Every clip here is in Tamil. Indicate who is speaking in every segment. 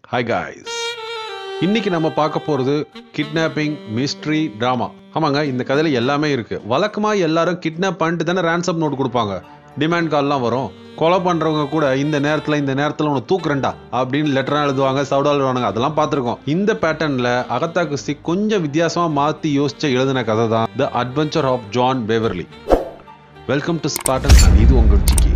Speaker 1: ஹாய் காய்ஸ் இன்னைக்கு நம்ம பார்க்க போகிறது கிட்னாப்பிங் மிஸ்ட்ரி ட்ராமா ஆமாங்க இந்த கதையில் எல்லாமே இருக்கு வழக்கமாக எல்லாரும் கிட்னாப் பண்ணிட்டு தானே ரேன்சம் நோட் கொடுப்பாங்க டிமாண்ட் கால்லாம் வரும் கொலை பண்ணுறவங்க கூட இந்த நேரத்தில் இந்த நேரத்தில் உன்னை தூக்குறேன்டா அப்படின்னு லெட்டராக எழுதுவாங்க சவுடா எழுதுவாங்க அதெல்லாம் பார்த்துருக்கோம் இந்த பேட்டர்னில் அகத்தா கிறிஸ்டி கொஞ்சம் வித்தியாசமாக மாற்றி யோசிச்சு எழுதின கதை தான் the adventure of John Beverly welcome to Spartan இது உங்கள் சிக்கி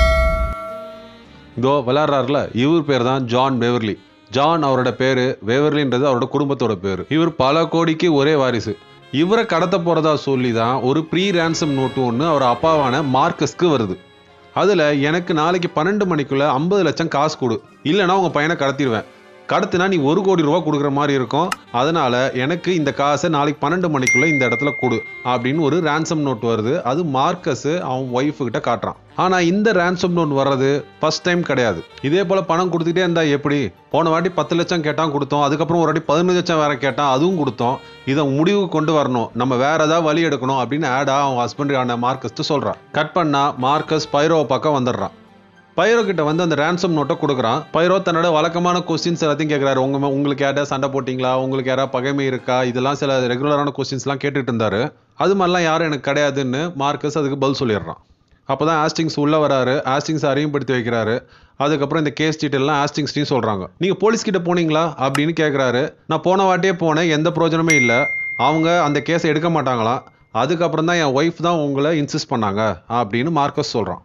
Speaker 1: இதோ விளையாடுறாருல இவர் பேர் தான் ஜான் பேவர்லி ஜான் அவரோட பேரு வேவர்லின்றது அவரோட குடும்பத்தோட பேரு இவர் பல கோடிக்கு ஒரே வாரிசு இவரை கடத்த போறதா சொல்லி தான் ஒரு ப்ரீ ரேன்சம் நோட்டு ஒன்று அவர் அப்பாவான மார்க்கஸ்க்கு வருது அதில் எனக்கு நாளைக்கு பன்னெண்டு மணிக்குள்ள ஐம்பது லட்சம் காசு கொடு இல்லைன்னா உங்கள் பையனை கடத்திடுவேன் கடத்தினா நீ ஒரு கோடி ரூபா கொடுக்குற மாதிரி இருக்கும் அதனால எனக்கு இந்த காசை நாளைக்கு பன்னெண்டு மணிக்குள்ள இந்த இடத்துல கொடு அப்படின்னு ஒரு ரேன்சம் நோட் வருது அது மார்க்கஸ் அவன் ஒய்ஃபு கிட்ட காட்டுறான் ஆனா இந்த ரேன்சம் நோட் வர்றது ஃபர்ஸ்ட் டைம் கிடையாது இதே போல பணம் கொடுத்துட்டே இருந்தா எப்படி போன வாட்டி பத்து லட்சம் கேட்டான் கொடுத்தோம் அதுக்கப்புறம் ஒரு வாட்டி பதினஞ்சு லட்சம் வேற கேட்டான் அதுவும் கொடுத்தோம் இதை முடிவுக்கு கொண்டு வரணும் நம்ம வேற ஏதாவது வழி எடுக்கணும் அப்படின்னு ஆடா அவன் ஹஸ்பண்டுக்கான மார்க்கஸ் சொல்றான் கட் பண்ணா மார்க்கஸ் பைரோவை பக்கம் வந்துடுறான் பைரோ கிட்ட வந்து அந்த ரேன்சம் நோட்டை கொடுக்குறான் பைரோ தன்னோட வழக்கமான கொஸ்டின்ஸ் எல்லாத்தையும் கேட்குறாரு உங்க மே- உங்களுக்கு யாரா சண்டை போட்டிங்களா உங்களுக்கு யாரா பகைமை இருக்கா இதெல்லாம் சில ரெகுலரான கொஸ்டின்ஸ்லாம் கேட்டுட்டு இருந்தாரு அது மாதிரிலாம் யாரும் எனக்கு கிடையாதுன்னு மார்க்கஸ் அதுக்கு பதில் சொல்லிடுறான் அப்பதான் ஆஸ்டிங்ஸ் உள்ள வராரு ஆஸ்டிங்ஸ் அறிமுகப்படுத்தி வைக்கிறாரு அதுக்கப்புறம் இந்த கேஸ் டீட்டெயிலாம் ஆஸ்டிங்ஸ்டையும் சொல்றாங்க நீங்க போலீஸ் கிட்ட போனீங்களா அப்படின்னு கேட்குறாரு நான் போன வாட்டியே போனேன் எந்த பிரயோஜனமே இல்லை அவங்க அந்த கேஸை எடுக்க மாட்டாங்களாம் அதுக்கப்புறம் தான் என் ஒய்ஃப் தான் உங்களை இன்சிஸ்ட் பண்ணாங்க அப்படின்னு மார்க்கஸ் சொல்றான்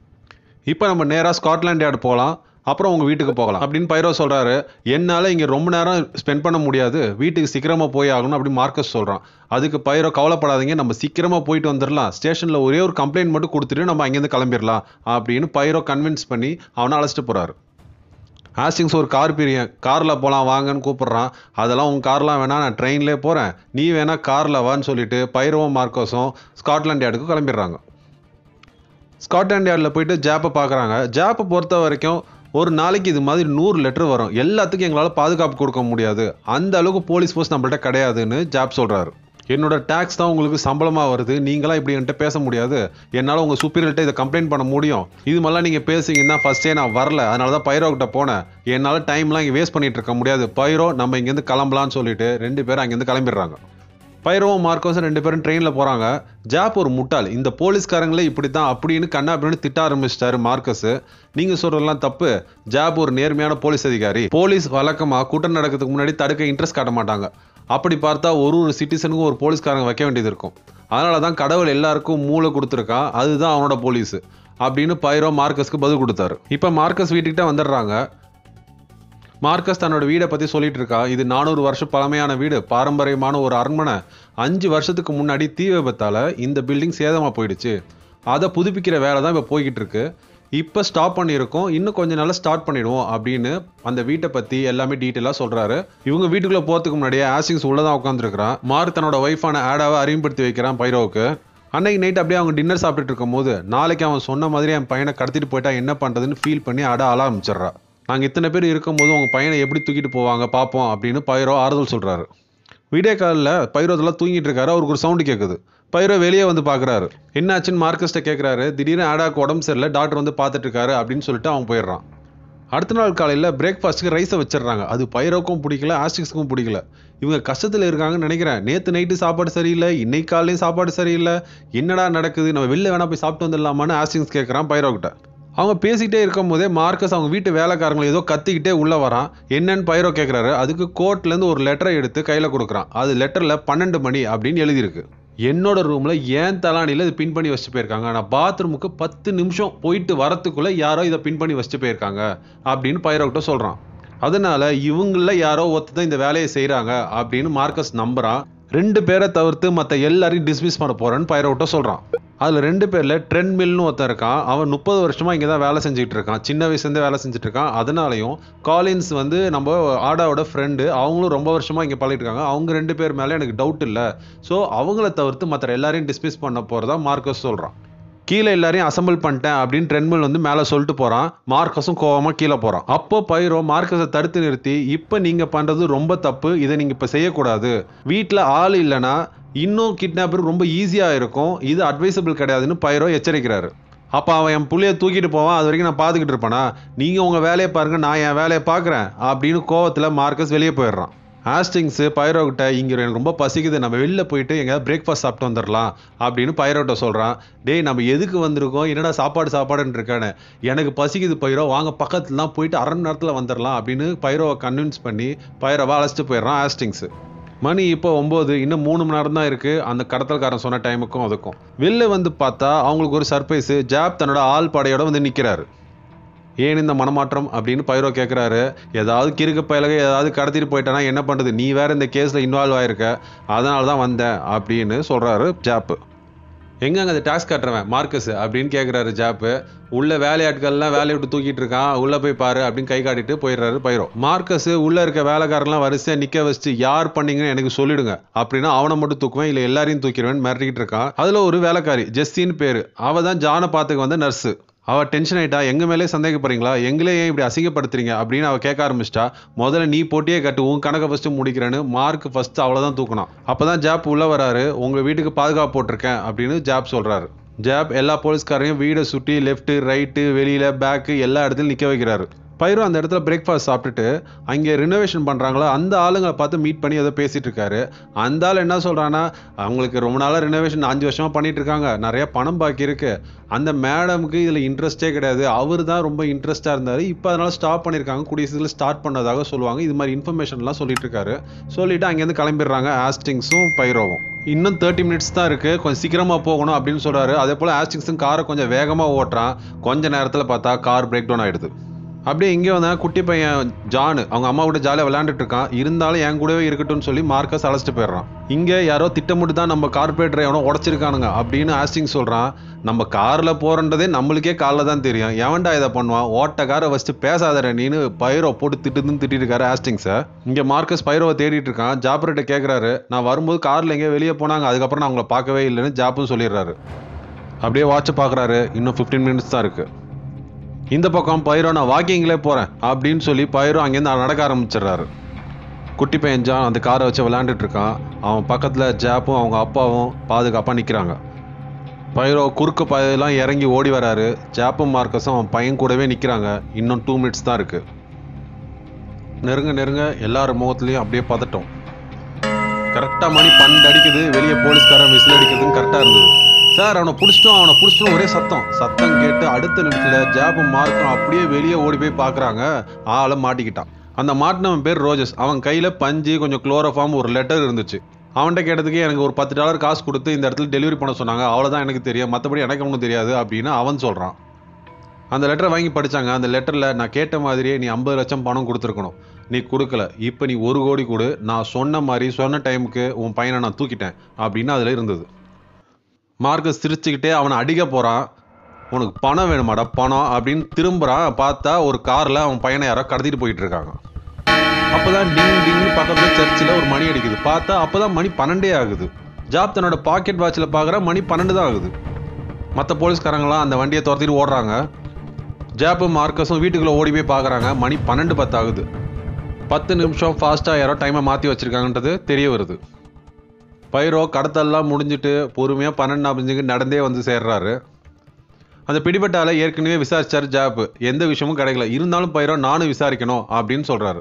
Speaker 1: இப்போ நம்ம நேராக ஸ்காட்லாண்ட் யார்டு போகலாம் அப்புறம் உங்கள் வீட்டுக்கு போகலாம் அப்படின்னு பைரோ சொல்கிறாரு என்னால் இங்கே ரொம்ப நேரம் ஸ்பெண்ட் பண்ண முடியாது வீட்டுக்கு சீக்கிரமாக போய் ஆகணும் அப்படின்னு மார்க்கஸ் சொல்கிறான் அதுக்கு பைரோ கவலைப்படாதீங்க நம்ம சீக்கிரமாக போயிட்டு வந்துடலாம் ஸ்டேஷனில் ஒரே ஒரு கம்ப்ளைண்ட் மட்டும் கொடுத்துட்டு நம்ம அங்கேருந்து கிளம்பிடலாம் அப்படின்னு பைரோ கன்வின்ஸ் பண்ணி அவனை அழைச்சிட்டு போகிறாரு ஆஸ்டிங்ஸ் ஒரு கார் பிரியன் காரில் போகலாம் வாங்கன்னு கூப்பிட்றான் அதெல்லாம் உன் கார்லாம் வேணா நான் ட்ரெயின்லேயே போகிறேன் நீ வேணா காரில் வான்னு சொல்லிட்டு பைரோவும் மார்க்கோஸும் ஸ்காட்லாண்ட் யார்டுக்கு கிளம்பிடுறாங்க ஸ்காட்லாண்ட் யார்டில் போயிட்டு ஜாப்பை பார்க்குறாங்க ஜாப்பை பொறுத்த வரைக்கும் ஒரு நாளைக்கு இது மாதிரி நூறு லெட்டர் வரும் எல்லாத்துக்கும் எங்களால் பாதுகாப்பு கொடுக்க முடியாது அந்த அளவுக்கு போலீஸ் ஃபோர்ஸ் நம்மள்ட்ட கிடையாதுன்னு ஜாப் சொல்கிறாரு என்னோட டேக்ஸ் தான் உங்களுக்கு சம்பளமாக வருது நீங்களாம் இப்படி என்கிட்ட பேச முடியாது என்னால் உங்கள் சூப்பீரியர்கிட்ட இதை கம்ப்ளைண்ட் பண்ண முடியும் இது மாதிரிலாம் நீங்கள் பேசுங்கன்னா ஃபஸ்ட்டே நான் வரல அதனால தான் பைரோ கிட்ட போனேன் என்னால் டைம்லாம் இங்கே வேஸ்ட் பண்ணிட்டு இருக்க முடியாது பைரோ நம்ம இங்கேருந்து கிளம்பலான்னு சொல்லிட்டு ரெண்டு பேரும் அங்கேருந்து கிளம்பிடுறாங்க பைரோவும் மார்க்கோஸும் ரெண்டு பேரும் ட்ரெயினில் போகிறாங்க ஜாப் ஒரு முட்டாள் இந்த போலீஸ்காரங்களே இப்படி தான் அப்படின்னு கண்ணா அப்படின்னு திட்ட ஆரம்பிச்சிட்டாரு மார்க்கஸ் நீங்கள் சொல்கிறதெல்லாம் தப்பு ஜாப் ஒரு நேர்மையான போலீஸ் அதிகாரி போலீஸ் வழக்கமாக கூட்டம் நடக்கிறதுக்கு முன்னாடி தடுக்க இன்ட்ரெஸ்ட் காட்ட மாட்டாங்க அப்படி பார்த்தா ஒரு ஒரு சிட்டிசனுக்கும் ஒரு போலீஸ்காரங்க வைக்க வேண்டியது இருக்கும் அதனால தான் கடவுள் எல்லாருக்கும் மூளை கொடுத்துருக்கான் அதுதான் அவனோட போலீஸ் அப்படின்னு பைரோ மார்க்கஸ்க்கு பதில் கொடுத்தாரு இப்போ மார்க்கஸ் வீட்டுக்கிட்ட வந்துடுறாங்க மார்க்கஸ் தன்னோட வீடை பற்றி சொல்லிட்டு இருக்கா இது நானூறு வருஷம் பழமையான வீடு பாரம்பரியமான ஒரு அரண்மனை அஞ்சு வருஷத்துக்கு முன்னாடி தீ விபத்தால் இந்த பில்டிங் சேதமாக போயிடுச்சு அதை புதுப்பிக்கிற வேலை தான் இப்போ போய்கிட்டு இருக்கு இப்போ ஸ்டாப் பண்ணியிருக்கோம் இன்னும் கொஞ்ச நாள்ல ஸ்டார்ட் பண்ணிடுவோம் அப்படின்னு அந்த வீட்டை பற்றி எல்லாமே டீட்டெயிலாக சொல்கிறாரு இவங்க வீட்டுக்குள்ளே போகிறதுக்கு முன்னாடியே ஆசிங்ஸ் உள்ளே தான் உட்காந்துருக்கிறான் மார்க் தன்னோட ஒய்ஃபான ஆடாவை அறிமுகப்படுத்தி வைக்கிறான் பைரோவுக்கு அன்னைக்கு நைட் அப்படியே அவங்க டின்னர் சாப்பிட்டுட்டு இருக்கும்போது நாளைக்கு அவன் சொன்ன மாதிரி என் பையனை கடத்திட்டு போயிட்டா என்ன பண்ணுறதுன்னு ஃபீல் பண்ணி ஆட அழ ஆரம்பிச்சிடுறா நாங்கள் இத்தனை பேர் இருக்கும்போது உங்கள் பையனை எப்படி தூக்கிட்டு போவாங்க பார்ப்போம் அப்படின்னு பைரோ ஆறுதல் சொல்கிறாரு வீடியோ காலில் பைரோ இதெல்லாம் தூங்கிட்டு இருக்காரு அவருக்கு ஒரு சவுண்டு கேட்குது பைரோ வெளியே வந்து பார்க்குறாரு என்னாச்சுன்னு மார்க்கஸ்ட்டை கேட்குறாரு திடீர்னு ஆடாக்கு உடம்பு சரியில்லை டாக்டர் வந்து பார்த்துட்டு இருக்காரு அப்படின்னு சொல்லிட்டு அவன் போயிடுறான் அடுத்த நாள் காலையில் பிரேக்ஃபாஸ்ட்டுக்கு ரைஸை வச்சிடுறாங்க அது பைரோக்கும் பிடிக்கல ஆஸ்டிக்ஸுக்கும் பிடிக்கல இவங்க கஷ்டத்தில் இருக்காங்கன்னு நினைக்கிறேன் நேற்று நைட்டு சாப்பாடு சரியில்லை இன்னைக்கு காலையிலையும் சாப்பாடு சரியில்லை என்னடா நடக்குது நம்ம வெளில வேணா போய் சாப்பிட்டு வந்துடலாமான்னு ஆஸ்டிங்ஸ் கேட்குறான் பைரோ கிட்ட அவங்க பேசிக்கிட்டே இருக்கும் போதே மார்க்கஸ் அவங்க வீட்டு வேலைக்காரங்களை ஏதோ கத்திக்கிட்டே உள்ளே வரான் என்னன்னு பைரோ கேட்குறாரு அதுக்கு கோர்ட்லேருந்து ஒரு லெட்டரை எடுத்து கையில் கொடுக்குறான் அது லெட்டரில் பன்னெண்டு மணி அப்படின்னு எழுதியிருக்கு என்னோட ரூமில் ஏன் தலானியில் இது பின் பண்ணி வச்சுட்டு போயிருக்காங்க நான் பாத்ரூமுக்கு பத்து நிமிஷம் போயிட்டு வரத்துக்குள்ளே யாரோ இதை பின் பண்ணி வச்சுட்டு போயிருக்காங்க அப்படின்னு பைரோக்கிட்ட சொல்கிறான் அதனால இவங்கள யாரோ ஒருத்தர் தான் இந்த வேலையை செய்கிறாங்க அப்படின்னு மார்க்கஸ் நம்புறான் ரெண்டு பேரை தவிர்த்து மற்ற எல்லாரையும் டிஸ்மிஸ் பண்ண போறேன்னு பைரோட்ட சொல்கிறான் அதில் ரெண்டு பேரில் ட்ரெண்ட் மில்னு ஒருத்தன் இருக்கான் அவன் முப்பது வருஷமா இங்கே தான் வேலை செஞ்சுட்டு இருக்கான் சின்ன வயசுலேருந்தே வேலை செஞ்சுட்டு இருக்கான் அதனாலையும் காலின்ஸ் வந்து நம்ம ஆடாவோட ஃப்ரெண்டு அவங்களும் ரொம்ப வருஷமா இங்கே பழகிட்டு இருக்காங்க அவங்க ரெண்டு பேர் மேலே எனக்கு டவுட் இல்லை ஸோ அவங்கள தவிர்த்து மற்ற எல்லாரையும் டிஸ்மிஸ் பண்ண போகிறதா மார்க்கஸ் சொல்கிறான் கீழே எல்லாரையும் அசம்பிள் பண்ணிட்டேன் அப்படின்னு ட்ரெண்ட்மில் வந்து மேலே சொல்லிட்டு போகிறான் மார்க்கஸும் கோவமா கீழே போகிறான் அப்போ பைரோ மார்க்கஸை தடுத்து நிறுத்தி இப்போ நீங்கள் பண்ணுறது ரொம்ப தப்பு இதை நீங்கள் இப்போ செய்யக்கூடாது வீட்டில் ஆள் இல்லைன்னா இன்னும் கிட்னாப்பர் ரொம்ப ஈஸியாக இருக்கும் இது அட்வைசபிள் கிடையாதுன்னு பைரோ எச்சரிக்கிறாரு அப்போ அவன் என் புள்ளைய தூக்கிட்டு போவான் அது வரைக்கும் நான் பார்த்துக்கிட்டு இருப்பேனா நீங்கள் உங்கள் வேலையை பாருங்க நான் என் வேலையை பார்க்குறேன் அப்படின்னு கோவத்தில் மார்க்கஸ் வெளியே போயிடுறான் ஆஸ்டிங்ஸு பைரோக்கிட்ட இங்கே எனக்கு ரொம்ப பசிக்குது நம்ம வெளில போயிட்டு எங்கேயாவது பிரேக்ஃபாஸ்ட் சாப்பிட்டு வந்துடலாம் அப்படின்னு பைரோட்ட சொல்கிறான் டேய் நம்ம எதுக்கு வந்திருக்கோம் என்னடா சாப்பாடு சாப்பாடுன்னு இருக்கானே எனக்கு பசிக்குது பைரோ வாங்க பக்கத்துலலாம் போயிட்டு அரை மணி நேரத்தில் வந்துடலாம் அப்படின்னு பைரோவை கன்வின்ஸ் பண்ணி பைரோவை அழைச்சிட்டு போயிடுறான் ஆஸ்டிங்ஸு மணி இப்போ ஒம்பது இன்னும் மூணு மணி நேரம் தான் இருக்குது அந்த கடத்தல்காரன் சொன்ன டைமுக்கும் அதுக்கும் வெளில வந்து பார்த்தா அவங்களுக்கு ஒரு சர்ப்ரைஸு ஜாப் தன்னோட ஆள் படையோட வந்து நிற்கிறாரு ஏன் இந்த மனமாற்றம் அப்படின்னு பைரோ கேட்குறாரு ஏதாவது கிறுக்கு பயலக ஏதாவது கடத்திட்டு போயிட்டானா என்ன பண்ணுறது நீ வேற இந்த கேஸில் இன்வால்வ் ஆயிருக்க அதனால தான் வந்தேன் அப்படின்னு சொல்கிறாரு ஜாப்பு எங்க அங்கே அந்த டாக்ஸ் கட்டுறவன் மார்க்கஸ் அப்படின்னு கேட்குறாரு ஜாப்பு உள்ள வேலையாட்கள்லாம் வேலையை விட்டு தூக்கிட்டு இருக்கான் உள்ள போய் பாரு அப்படின்னு கை காட்டிட்டு போயிடுறாரு பைரோ மார்க்கஸ் உள்ள இருக்க வேலைக்காரன்லாம் வரிசையா நிக்க வச்சுட்டு யார் பண்ணீங்கன்னு எனக்கு சொல்லிடுங்க அப்படின்னா அவனை மட்டும் தூக்குவேன் இல்ல எல்லாரையும் தூக்கிடுவேன் மிரட்டிக்கிட்டு இருக்கான் அதுல ஒரு வேலைக்காரி ஜெஸ்ஸின்னு பேரு அவ தான் ஜானை பார்த்துக்க வந்த நர்ஸு அவ டென்ஷன் ஆயிட்டா எங்க மேலே சந்தேகப்படுறீங்களா எங்களே ஏன் இப்படி அசிங்கப்படுத்துறீங்க அப்படின்னு அவ கேட்க ஆரம்பிச்சிட்டா முதல்ல நீ போட்டியே கட்டு உன் கணக்கை ஃபர்ஸ்ட் முடிக்கிறேன்னு மார்க் ஃபர்ஸ்ட் அவ்வளவுதான் தூக்கணும் அப்பதான் ஜாப் உள்ள வராரு உங்க வீட்டுக்கு பாதுகாப்பு போட்டிருக்கேன் அப்படின்னு ஜாப் சொல்றாரு ஜாப் எல்லா போலீஸ்காரையும் வீடை சுற்றி லெஃப்ட் ரைட்டு வெளியில பேக்கு எல்லா இடத்துலையும் நிக்க வைக்கிறாரு பைரோ அந்த இடத்துல பிரேக்ஃபாஸ்ட் சாப்பிட்டுட்டு அங்கே ரினோவேஷன் பண்ணுறாங்களோ அந்த ஆளுங்களை பார்த்து மீட் பண்ணி ஏதோ பேசிட்டு இருக்காரு அந்த ஆள் என்ன சொல்கிறான்னா அவங்களுக்கு ரொம்ப நாளாக ரினோவேஷன் அஞ்சு வருஷமாக பண்ணிட்டு இருக்காங்க நிறைய பணம் பாக்கி இருக்கு அந்த மேடமுக்கு இதில் இன்ட்ரெஸ்டே கிடையாது அவர் தான் ரொம்ப இன்ட்ரெஸ்டாக இருந்தார் இப்போ அதனால ஸ்டாப் பண்ணியிருக்காங்க கூடிய சீக்கிரம் ஸ்டார்ட் பண்ணதாக சொல்லுவாங்க இது மாதிரி இன்ஃபர்மேஷன்லாம் சொல்லிட்டு இருக்காரு சொல்லிட்டு அங்கேருந்து கிளம்பிடுறாங்க ஆஸ்டிங்ஸும் பைரோவும் இன்னும் தேர்ட்டி மினிட்ஸ் தான் இருக்கு கொஞ்சம் சீக்கிரமா போகணும் அப்படின்னு சொல்றாரு அதே போல ஆஸ்டிங்ஸும் காரை கொஞ்சம் வேகமா ஓட்டுறான் கொஞ்ச நேரத்துல பார்த்தா கார் பிரேக் டவுன் ஆயிடுது அப்படியே இங்கே வந்தா குட்டி பையன் ஜானு அவங்க அம்மா கூட ஜாலியாக விளையாண்டுட்டு இருக்கான் இருந்தாலும் என் கூடவே இருக்கட்டும்னு சொல்லி மார்க்கஸ் அழைச்சிட்டு போயிடுறான் இங்கே யாரோ திட்டமிட்டு தான் நம்ம கார்பரேட்டரை எவனோ உடச்சிருக்கானுங்க அப்படின்னு ஆஸ்டிங் சொல்கிறான் நம்ம காரில் போகிறன்றதே நம்மளுக்கே காலில் தான் தெரியும் எவன்டா இதை பண்ணுவான் ஓட்ட காரை வச்சுட்டு பேசாதற நீனு பைரோ போட்டு திட்டுதுன்னு திட்டிட்டு இருக்காரு ஆஸ்டிங்ஸை இங்கே மார்க்கஸ் பைரோவை தேடிட்டு இருக்கான் ஜாப்பர்கிட்ட கேட்குறாரு நான் வரும்போது காரில் எங்கேயோ வெளியே போனாங்க அதுக்கப்புறம் நான் அவங்கள பார்க்கவே இல்லைன்னு ஜாப்பும் சொல்லிடுறாரு அப்படியே வாட்சை பார்க்குறாரு இன்னும் ஃபிஃப்டீன் மினிட்ஸ் தான் இருக்குது இந்த பக்கம் பைரோ நான் வாக்கிங்லே போகிறேன் அப்படின்னு சொல்லி பைரோ அங்கேருந்து நடக்க ஆரம்பிச்சிடுறாரு குட்டி பையன் ஜான் அந்த காரை வச்சு விளையாண்டுட்டு இருக்கான் அவன் பக்கத்தில் ஜாப்பும் அவங்க அப்பாவும் பாதுகாப்பாக நிற்கிறாங்க பைரோ குறுக்க பாதையெல்லாம் இறங்கி ஓடி வராரு ஜாப்பும் மார்க்கஸும் அவன் பையன் கூடவே நிற்கிறாங்க இன்னும் டூ மினிட்ஸ் தான் இருக்கு நெருங்க நெருங்க எல்லார் முகத்துலேயும் அப்படியே பதட்டம் கரெக்டாக மணி பன்னெண்டு அடிக்குது வெளியே போலீஸ்காரன் விசில் அடிக்கிறதுன்னு கரெக்டாக இருந்தது சார் அவனை பிடிச்சிட்டோம் அவனை பிடிச்சிட்டோம் ஒரே சத்தம் சத்தம் கேட்டு அடுத்த நிமிஷத்தில் ஜாபும் மார்க்கும் அப்படியே வெளியே ஓடி போய் பார்க்குறாங்க ஆளை மாட்டிக்கிட்டான் அந்த மாட்டினவன் பேர் ரோஜஸ் அவன் கையில் பஞ்சு கொஞ்சம் குளோரோஃபார்ம் ஒரு லெட்டர் இருந்துச்சு அவன்கிட்ட கேட்டதுக்கு எனக்கு ஒரு பத்து டாலர் காசு கொடுத்து இந்த இடத்துல டெலிவரி பண்ண சொன்னாங்க அவ்வளோதான் எனக்கு தெரியும் மற்றபடி எனக்கு ஒன்றும் தெரியாது அப்படின்னு அவன் சொல்கிறான் அந்த லெட்டரை வாங்கி படிச்சாங்க அந்த லெட்டரில் நான் கேட்ட மாதிரியே நீ ஐம்பது லட்சம் பணம் கொடுத்துருக்கணும் நீ கொடுக்கல இப்போ நீ ஒரு கோடி கொடு நான் சொன்ன மாதிரி சொன்ன டைமுக்கு உன் பையனை நான் தூக்கிட்டேன் அப்படின்னு அதில் இருந்தது மார்க்கஸ் சிரிச்சுக்கிட்டே அவனை அடிக்க போகிறான் உனக்கு பணம் வேணுமாடா பணம் அப்படின்னு திரும்புகிறான் பார்த்தா ஒரு காரில் அவன் பையனை யாரோ கடத்திட்டு போயிட்டு இருக்காங்க அப்போதான் டிங் டிங்னு பக்கத்தில் சர்ச்சில் ஒரு மணி அடிக்குது பார்த்தா அப்போதான் மணி பன்னெண்டே ஆகுது ஜாப் தன்னோட பாக்கெட் வாட்சில் பார்க்குற மணி பன்னெண்டு தான் ஆகுது மற்ற போலீஸ்காரங்களாம் அந்த வண்டியை துரத்திட்டு ஓடுறாங்க ஜாப்பும் மார்க்கஸும் வீட்டுக்குள்ளே ஓடி போய் பார்க்குறாங்க மணி பன்னெண்டு பத்து ஆகுது பத்து நிமிஷம் ஃபாஸ்ட்டாக யாரோ டைமை மாற்றி வச்சிருக்காங்கன்றது தெரிய வருது பைரோ கடத்தல்லாம் முடிஞ்சிட்டு பொறுமையாக பன்னெண்டு நாற்பஞ்சுக்கு நடந்தே வந்து சேர்றாரு அந்த பிடிபட்ட ஆளை ஏற்கனவே விசாரிச்சார் ஜாப் எந்த விஷயமும் கிடைக்கல இருந்தாலும் பைரோ நானும் விசாரிக்கணும் அப்படின்னு சொல்கிறாரு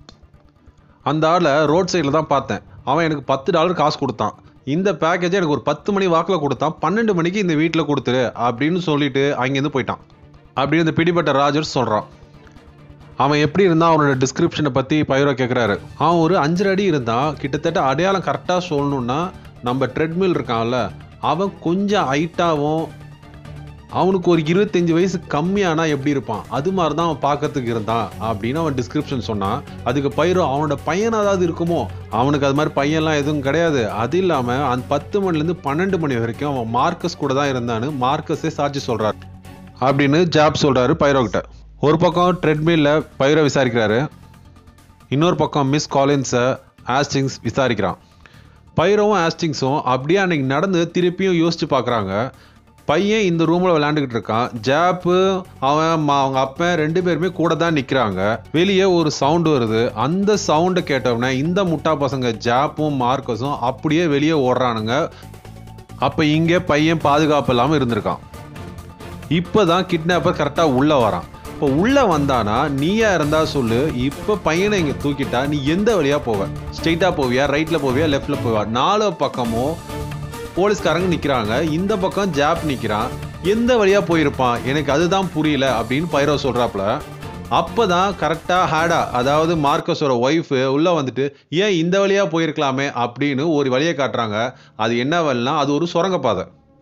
Speaker 1: அந்த ஆளை ரோட் சைடில் தான் பார்த்தேன் அவன் எனக்கு பத்து டாலர் காசு கொடுத்தான் இந்த பேக்கேஜை எனக்கு ஒரு பத்து மணி வாக்கில் கொடுத்தான் பன்னெண்டு மணிக்கு இந்த வீட்டில் கொடுத்துரு அப்படின்னு சொல்லிட்டு அங்கேருந்து போயிட்டான் அப்படின்னு இந்த பிடிபட்ட ராஜர் சொல்கிறான் அவன் எப்படி இருந்தான் அவனோட டிஸ்கிரிப்ஷனை பற்றி பைரோ கேட்குறாரு அவன் ஒரு அஞ்சரை அடி இருந்தான் கிட்டத்தட்ட அடையாளம் கரெக்டாக சொல்லணுன்னா நம்ம ட்ரெட்மில் இருக்கான்ல அவன் கொஞ்சம் ஹைட்டாகவும் அவனுக்கு ஒரு இருபத்தஞ்சு வயசு கம்மியானா எப்படி இருப்பான் அது மாதிரி தான் அவன் பார்க்கறதுக்கு இருந்தான் அப்படின்னு அவன் டிஸ்கிரிப்ஷன் சொன்னான் அதுக்கு பயிரோ அவனோட பையன் ஏதாவது இருக்குமோ அவனுக்கு அது மாதிரி பையன்லாம் எதுவும் கிடையாது அது இல்லாமல் அந்த பத்து மணிலேருந்து பன்னெண்டு மணி வரைக்கும் அவன் மார்க்கஸ் கூட தான் இருந்தான்னு மார்க்கஸே சாட்சி சொல்கிறார் அப்படின்னு ஜாப் சொல்கிறாரு பைரோ கிட்ட ஒரு பக்கம் ட்ரெட்மில்ல பைரோ விசாரிக்கிறாரு இன்னொரு பக்கம் மிஸ் காலின்ஸை ஆஸ்டிங்ஸ் விசாரிக்கிறான் பைரோவும் ஆஸ்டிங்ஸும் அப்படியே அன்னைக்கு நடந்து திருப்பியும் யோசிச்சு பார்க்குறாங்க பையன் இந்த ரூமில் விளையாண்டுக்கிட்டு இருக்கான் ஜாப்பு அவன் ம- அவங்க அப்பன் ரெண்டு பேருமே கூட தான் நிற்கிறாங்க வெளியே ஒரு சவுண்டு வருது அந்த சவுண்டை கேட்டவுடனே இந்த முட்டா பசங்க ஜாப்பும் மார்க்கஸும் அப்படியே வெளியே ஓடுறானுங்க அப்போ இங்கே பையன் பாதுகாப்பு இல்லாமல் இருந்திருக்கான் இப்போதான் கிட்னாப்பர் கரெக்டாக உள்ளே வரான் இப்போ உள்ளே வந்தானா நீயா இருந்தா சொல்லு இப்போ பையனை இங்கே தூக்கிட்டா நீ எந்த வழியாக போவ ஸ்ட்ரெயிட்டாக போவியா ரைட்டில் போவியா லெஃப்டில் போவியா நாலு பக்கமும் போலீஸ்காரங்க நிற்கிறாங்க இந்த பக்கம் ஜாப் நிற்கிறான் எந்த வழியாக போயிருப்பான் எனக்கு அதுதான் புரியல அப்படின்னு பைரோ சொல்கிறாப்புல அப்போ தான் கரெக்டாக ஹேடா அதாவது மார்க்கஸோட ஒய்ஃபு உள்ளே வந்துட்டு ஏன் இந்த வழியாக போயிருக்கலாமே அப்படின்னு ஒரு வழியை காட்டுறாங்க அது என்ன வழினா அது ஒரு சுரங்கப்பாதை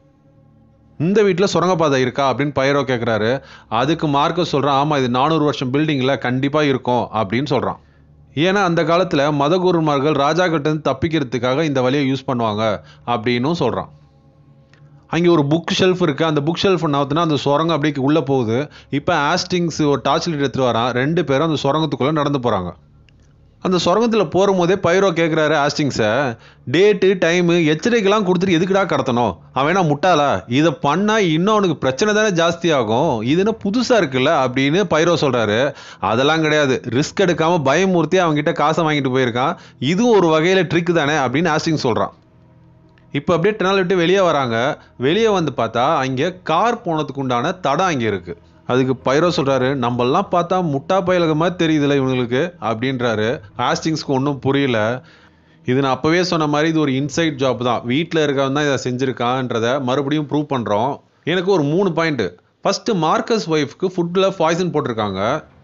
Speaker 1: இந்த வீட்டில் சுரங்கப்பாதை இருக்கா அப்படின்னு பைரோ கேட்குறாரு அதுக்கு மார்க்கஸ் சொல்கிறான் ஆமாம் இது நானூறு வருஷம் பில்டிங்கில் கண்டிப்பாக இருக்கும் அப்படின்னு சொல்கிறான் ஏன்னா அந்த காலத்தில் மதகுருமார்கள் ராஜாக்கிட்டேருந்து தப்பிக்கிறதுக்காக இந்த வழியை யூஸ் பண்ணுவாங்க அப்படின்னும் சொல்கிறான் அங்கே ஒரு புக் ஷெல்ஃப் இருக்குது அந்த புக் ஷெல்ஃப் நவுத்துனா அந்த சுரங்கம் அப்படியே உள்ளே போகுது இப்போ ஆஸ்டிங்ஸ் ஒரு டார்ச் லைட் எடுத்துகிட்டு வரான் ரெண்டு பேரும் அந்த சுரங்கத்துக்குள்ளே நடந்து போகிறாங்க அந்த சுரங்கத்தில் போகும்போதே பைரோ கேட்குறாரு ஆஸ்டிங்ஸை டேட்டு டைமு எச்சரிக்கைலாம் கொடுத்துட்டு எதுக்குடா கடத்தணும் அவன் என்ன முட்டாளா இதை பண்ணால் இன்னும் அவனுக்கு பிரச்சனை தானே ஜாஸ்தி ஆகும் இது என்ன புதுசாக இருக்குல்ல அப்படின்னு பைரோ சொல்கிறாரு அதெல்லாம் கிடையாது ரிஸ்க் எடுக்காமல் பயமூர்த்தி அவங்ககிட்ட காசை வாங்கிட்டு போயிருக்கான் இதுவும் ஒரு வகையில் ட்ரிக் தானே அப்படின்னு ஆஸ்டிங் சொல்கிறான் இப்போ அப்படியே டனல் விட்டு வெளியே வராங்க வெளியே வந்து பார்த்தா அங்கே கார் போனதுக்கு உண்டான தடம் அங்கே இருக்குது அதுக்கு பைரோ சொல்கிறாரு நம்மெல்லாம் பார்த்தா முட்டா பயலக மாதிரி தெரியுதுல்ல இவங்களுக்கு அப்படின்றாரு ஆஸ்டிங்ஸ்க்கு ஒன்றும் புரியல இது நான் அப்போவே சொன்ன மாதிரி இது ஒரு இன்சைட் ஜாப் தான் வீட்டில் இருக்கவன் தான் இதை செஞ்சுருக்கான்றத மறுபடியும் ப்ரூவ் பண்ணுறோம் எனக்கு ஒரு மூணு பாயிண்ட்டு ஃபஸ்ட்டு மார்க்கஸ் ஒய்ஃப்க்கு ஃபுட்டில் பாய்சன் போட்டிருக்காங்க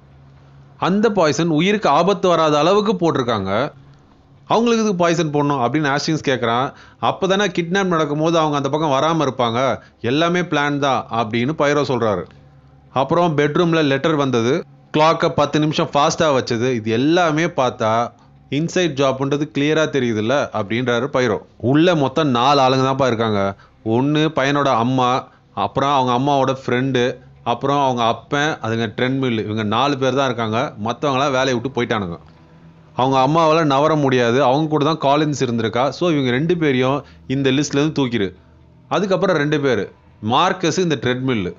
Speaker 1: அந்த பாய்சன் உயிருக்கு ஆபத்து வராத அளவுக்கு போட்டிருக்காங்க அவங்களுக்கு இதுக்கு பாய்சன் போடணும் அப்படின்னு ஆஸ்டிங்ஸ் கேட்குறான் அப்போ தானே கிட்னாப் நடக்கும்போது அவங்க அந்த பக்கம் வராமல் இருப்பாங்க எல்லாமே பிளான் தான் அப்படின்னு பைரோ சொல்கிறாரு அப்புறம் பெட்ரூமில் லெட்டர் வந்தது கிளாக்கை பத்து நிமிஷம் ஃபாஸ்ட்டாக வச்சது இது எல்லாமே பார்த்தா இன்சைட் ஜாப்ன்றது கிளியராக தெரியுதுல்ல அப்படின்றாரு பைரோ உள்ள மொத்தம் நாலு ஆளுங்க தான்ப்பா இருக்காங்க ஒன்று பையனோட அம்மா அப்புறம் அவங்க அம்மாவோட ஃப்ரெண்டு அப்புறம் அவங்க அப்பன் அதுங்க ட்ரெண்ட்மில் இவங்க நாலு பேர் தான் இருக்காங்க மற்றவங்களாம் வேலையை விட்டு போயிட்டானுங்க அவங்க அம்மாவால் நவர முடியாது அவங்க கூட தான் காலின்ஸ் இருந்திருக்கா ஸோ இவங்க ரெண்டு பேரையும் இந்த லிஸ்ட்லேருந்து தூக்கிடு அதுக்கப்புறம் ரெண்டு பேர் மார்க்கஸ் இந்த ட்ரெட்மில்லு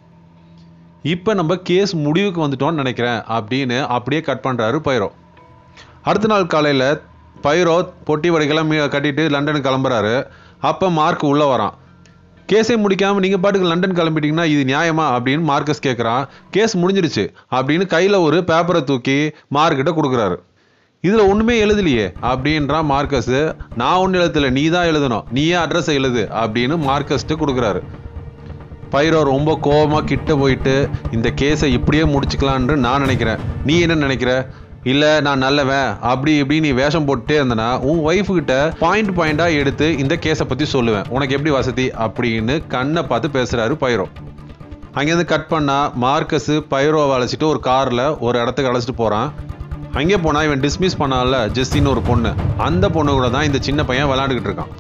Speaker 1: இப்போ நம்ம கேஸ் முடிவுக்கு வந்துட்டோம்னு நினைக்கிறேன் அப்படின்னு அப்படியே கட் பண்ணுறாரு பைரோ அடுத்த நாள் காலையில் பைரோ பொட்டி வடைக்கெல்லாம் மீ கட்டிட்டு லண்டனுக்கு கிளம்புறாரு அப்போ மார்க் உள்ளே வரான் கேஸே முடிக்காமல் நீங்கள் பாட்டுக்கு லண்டன் கிளம்பிட்டீங்கன்னா இது நியாயமா அப்படின்னு மார்க்கஸ் கேட்குறான் கேஸ் முடிஞ்சிருச்சு அப்படின்னு கையில் ஒரு பேப்பரை தூக்கி மார்க்கிட்ட கொடுக்குறாரு இதில் ஒன்றுமே எழுதலையே அப்படின்றான் மார்க்கஸ் நான் ஒன்றும் எழுதல நீ தான் எழுதணும் நீயே அட்ரஸை எழுது அப்படின்னு மார்க்கஸ்ட்டு கொடுக்குறாரு பைரோ ரொம்ப கோபமாக கிட்ட போயிட்டு இந்த கேஸை இப்படியே முடிச்சுக்கலான்னு நான் நினைக்கிறேன் நீ என்ன நினைக்கிற இல்லை நான் நல்லவன் அப்படி இப்படி நீ வேஷம் போட்டுட்டே இருந்தனா உன் ஒய்ஃபு கிட்ட பாயிண்ட் பாயிண்டாக எடுத்து இந்த கேஸை பற்றி சொல்லுவேன் உனக்கு எப்படி வசதி அப்படின்னு கண்ணை பார்த்து பேசுகிறாரு பைரோ அங்கேருந்து கட் பண்ணால் மார்க்கஸு பைரோவை அழைச்சிட்டு ஒரு காரில் ஒரு இடத்துக்கு அழைச்சிட்டு போகிறான் அங்கே போனால் இவன் டிஸ்மிஸ் பண்ணால ஜெஸ்ஸின்னு ஒரு பொண்ணு அந்த பொண்ணு கூட தான் இந்த சின்ன பையன் விளாண்டுக்கிட்டு இருக்கான்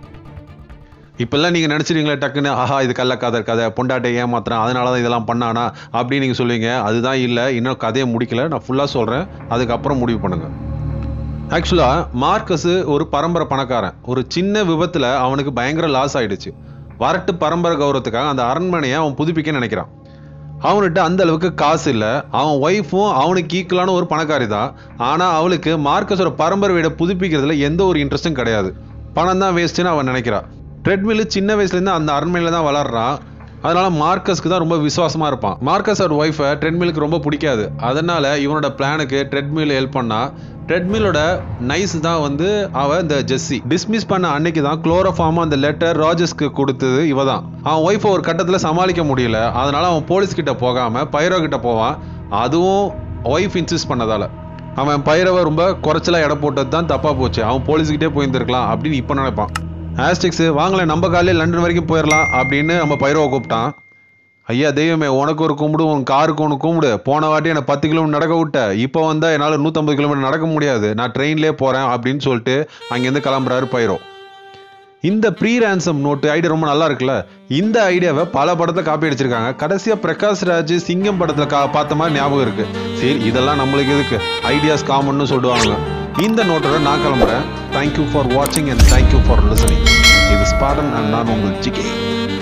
Speaker 1: இப்பெல்லாம் நீங்கள் நினச்சிருங்களே டக்குன்னு ஆஹா இது கள்ளக்காதல் கதை பொண்டாட்டை ஏமாத்துறான் அதனால தான் இதெல்லாம் பண்ணானா அப்படின்னு நீங்கள் சொல்லுவீங்க அதுதான் இல்லை இன்னும் கதையை முடிக்கல நான் ஃபுல்லாக சொல்கிறேன் அதுக்கப்புறம் முடிவு பண்ணுங்கள் ஆக்சுவலாக மார்க்கஸு ஒரு பரம்பரை பணக்காரன் ஒரு சின்ன விபத்தில் அவனுக்கு பயங்கர லாஸ் ஆயிடுச்சு வரட்டு பரம்பரை கௌரவத்துக்காக அந்த அரண்மனையை அவன் புதுப்பிக்க நினைக்கிறான் அவன்கிட்ட அந்த அளவுக்கு காசு இல்லை அவன் ஒய்ஃபும் அவனுக்கு ஈக்குவலான ஒரு பணக்காரி தான் ஆனால் அவளுக்கு மார்க்கஸோட பரம்பரை வீடை புதுப்பிக்கிறதுல எந்த ஒரு இன்ட்ரெஸ்ட்டும் கிடையாது பணம் தான் வேஸ்ட்டுன்னு அவன் நினைக்கிறா ட்ரெட்மில்லு சின்ன வயசுலேருந்து அந்த அரண்மனையில் தான் வளர்றான் அதனால மார்க்கஸ்க்கு தான் ரொம்ப விசுவாசமாக இருப்பான் மார்க்கஸ் அவர் ஒய்ஃபை ட்ரெட்மிலுக்கு ரொம்ப பிடிக்காது அதனால இவனோட பிளானுக்கு ட்ரெட்மில் ஹெல்ப் பண்ணா ட்ரெட்மிலோட நைஸ் தான் வந்து அவ இந்த ஜெஸ்ஸி டிஸ்மிஸ் பண்ண அன்னைக்கு தான் குளோரோஃபார்மா அந்த லெட்டர் ராஜஸ்க்கு கொடுத்தது இவ தான் அவன் ஒய்ஃபை ஒரு கட்டத்தில் சமாளிக்க முடியல அதனால அவன் போலீஸ் கிட்ட போகாம பைரோ கிட்ட போவான் அதுவும் ஒய்ஃப் இன்சிஸ்ட் பண்ணதால அவன் பைரவை ரொம்ப குறைச்சலா எடை போட்டது தான் தப்பா போச்சு அவன் போலீஸ்கிட்டே போயிருந்திருக்கலாம் அப்படின்னு இப்போ நினைப்பான் ஆஸ்டிக்ஸ் வாங்களேன் நம்ம காலையில் லண்டன் வரைக்கும் போயிடலாம் அப்படின்னு நம்ம பைரவை கூப்பிட்டான் ஐயா தெய்வமே உனக்கு ஒரு கும்பிடு உன் காருக்கு ஒன்று கும்பிடு போன வாட்டி என்னை பத்து கிலோமீட்டர் நடக்க விட்ட இப்போ வந்தால் என்னால் நூற்றம்பது கிலோமீட்டர் நடக்க முடியாது நான் ட்ரெயின்லேயே போகிறேன் அப்படின்னு சொல்லிட்டு அங்கேருந்து கிளம்புறாரு பைரோ இந்த ப்ரீ ரேன்சம் நோட்டு ஐடியா ரொம்ப நல்லா இருக்குல்ல இந்த ஐடியாவை பல படத்தில் காப்பி அடிச்சிருக்காங்க கடைசியாக பிரகாஷ் ராஜ் சிங்கம் படத்தில் கா பார்த்த மாதிரி ஞாபகம் இருக்கு சரி இதெல்லாம் நம்மளுக்கு எதுக்கு ஐடியாஸ் காமன்னு சொல்லுவாங்க இந்த நோட்டோட நான் கிளம்புறேன் தேங்க்யூ ஃபார் வாட்சிங் அண்ட் தேங்க்யூ ஃபார் லிசனிங் இது ஸ்பாடன் அண்ட் நான் உங்கள் ஜிகே